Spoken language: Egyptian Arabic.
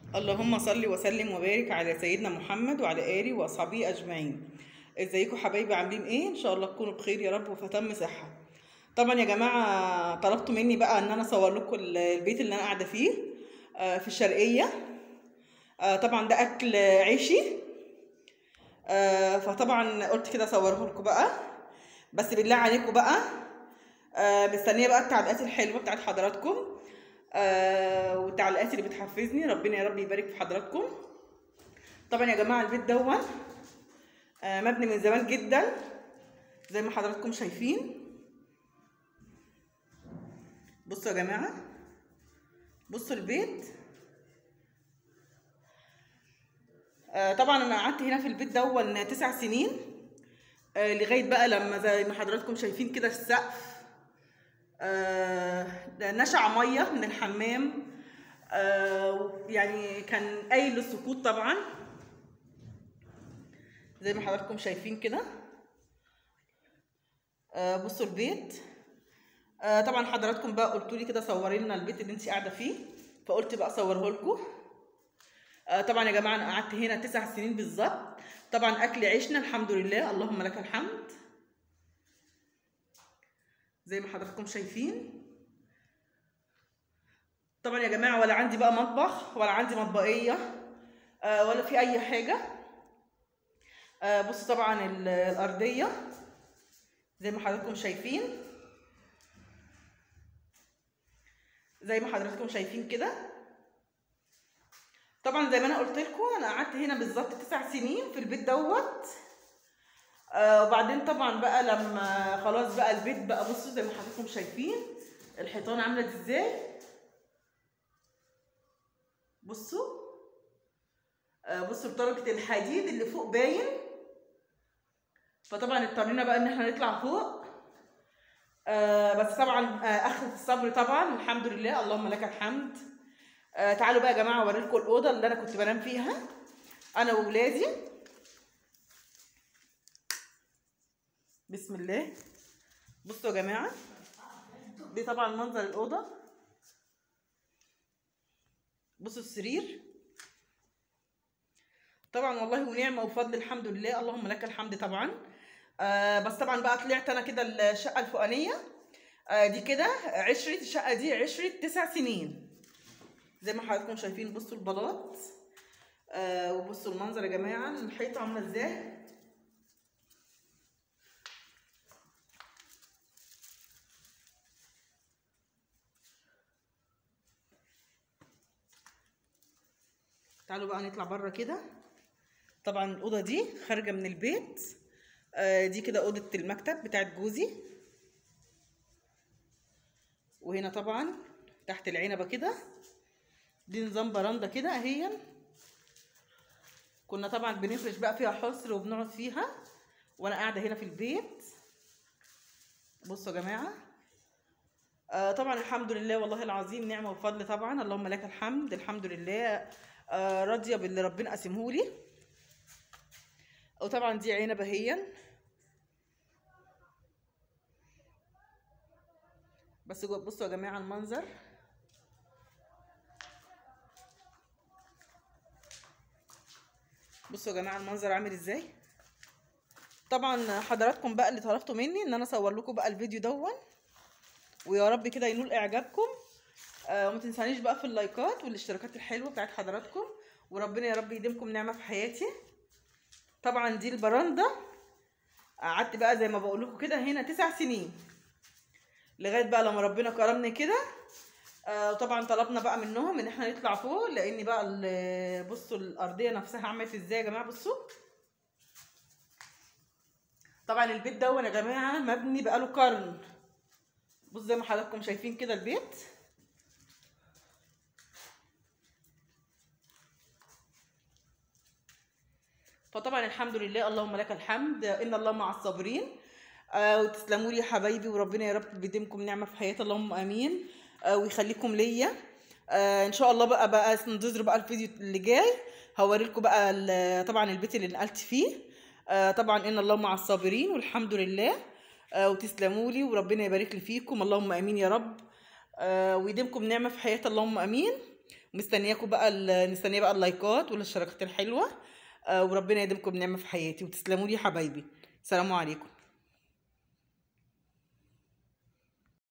اللهم صل وسلم وبارك على سيدنا محمد وعلى اله واصحابه اجمعين ازيكم حبايبي عاملين ايه ان شاء الله تكونوا بخير يا رب وفي تم صحه طبعا يا جماعه طلبتوا مني بقى ان انا اصور لكم البيت اللي انا قاعده فيه آه، في الشرقيه آه، طبعا ده اكل عيشي آه، فطبعا قلت كده اصوره لكم بقى بس بالله عليكم بقى آه، مستنيه بقى التعليقات الحلوه بتاعت حضراتكم آه، والتعليقات اللي بتحفزني ربنا يا رب يبارك في حضراتكم طبعا يا جماعه البيت دون آه، مبني من زمان جدا زي ما حضراتكم شايفين بصوا يا جماعه بصوا البيت آه، طبعا انا قعدت هنا في البيت دون تسع سنين آه، لغايه بقى لما زي ما حضراتكم شايفين كده السقف آه، ده نشع ميه من الحمام آه، يعني كان قايل للسقوط طبعا زي ما حضراتكم شايفين كده آه، بصوا البيت آه، طبعا حضراتكم بقى قلتوا لي كده صوري لنا البيت اللي انت قاعده فيه فقلت بقى اصوره لكم آه، طبعا يا جماعه انا قعدت هنا تسع سنين بالظبط طبعا اكل عيشنا الحمد لله اللهم لك الحمد زي ما حضراتكم شايفين طبعا يا جماعه ولا عندي بقى مطبخ ولا عندي مطبخيه آه، ولا في اي حاجه آه، بصوا طبعا ال- الارضيه زي ما حضراتكم شايفين زي ما حضراتكم شايفين كده طبعا زي ما انا قلت لكم انا قعدت هنا بالظبط تسع سنين في البيت دوت آه وبعدين طبعا بقى لما خلاص بقى البيت بقى بصوا زي ما حضراتكم شايفين الحيطان عامله ازاي بصوا آه بصوا طبقه الحديد اللي فوق باين فطبعا اضطرينا بقى ان احنا نطلع فوق آه بس طبعا آه اخذت الصبر طبعا الحمد لله اللهم لك الحمد آه تعالوا بقى يا جماعه اوريكم الاوضه اللي انا كنت بنام فيها انا واولادي بسم الله بصوا يا جماعه دي طبعا منظر الاوضه بصوا السرير طبعا والله ونعمه وفضل الحمد لله اللهم لك الحمد طبعا آه بس طبعا بقى طلعت انا كده الشقه الفوقانيه آه دي كده عشرة الشقه دي عشرة تسع سنين زي ما حضراتكم شايفين بصوا البلاط آه وبصوا المنظر يا جماعه الحيطه عامله ازاي تعالوا بقى نطلع بره كده طبعا الاوضه دي خارجه من البيت آه دي كده اوضه المكتب بتاعت جوزي وهنا طبعا تحت العنبه كده دي نظام براندا كده اهي كنا طبعا بنفرش بقى فيها حصر وبنقعد فيها وانا قاعده هنا في البيت بصوا يا جماعه آه طبعا الحمد لله والله العظيم نعمه وفضل طبعا اللهم لك الحمد الحمد لله آه راضيه باللي ربنا قسمهولي وطبعا دي عنبه اهي بس جو- بصوا يا جماعه المنظر بصوا يا جماعه المنظر عامل ازاي طبعا حضراتكم بقى اللي طلبتوا مني ان انا اصور لكم بقى الفيديو دون ويا رب كده ينول اعجابكم آه وما تنسانيش بقى في اللايكات والاشتراكات الحلوه بتاعت حضراتكم وربنا يا رب يديمكم نعمه في حياتي طبعا دي البراندا قعدت بقى زي ما بقول لكم كده هنا تسع سنين لغايه بقى لما ربنا كرمني كده آه وطبعا طلبنا بقى منهم ان احنا نطلع فوق لان بقى ال- بصوا الارضيه نفسها عملت ازاي يا جماعه بصوا طبعا البيت ده يا جماعه مبني بقاله قرن بصوا زي ما حضراتكم شايفين كده البيت فطبعا الحمد لله اللهم لك الحمد ان الله مع الصابرين آه وتسلموا لي يا حبايبي وربنا يا رب بيديمكم نعمه في حياتي اللهم امين آه ويخليكم ليا آه ان شاء الله بقى بقى تنتظروا بقى الفيديو اللي جاي هوريلكم بقى ال- طبعا البيت اللي نقلت فيه آه طبعا ان الله مع الصابرين والحمد لله آه وتسلموا لي وربنا يبارك لي فيكم اللهم امين يا رب آه ويديمكم نعمه في حياتي اللهم امين مستنياكم بقى ال- مستنيه بقى اللايكات والاشتراكات الحلوه آه، وربنا يديمكم نعمه في حياتي وتسلموا لي يا حبايبي سلام عليكم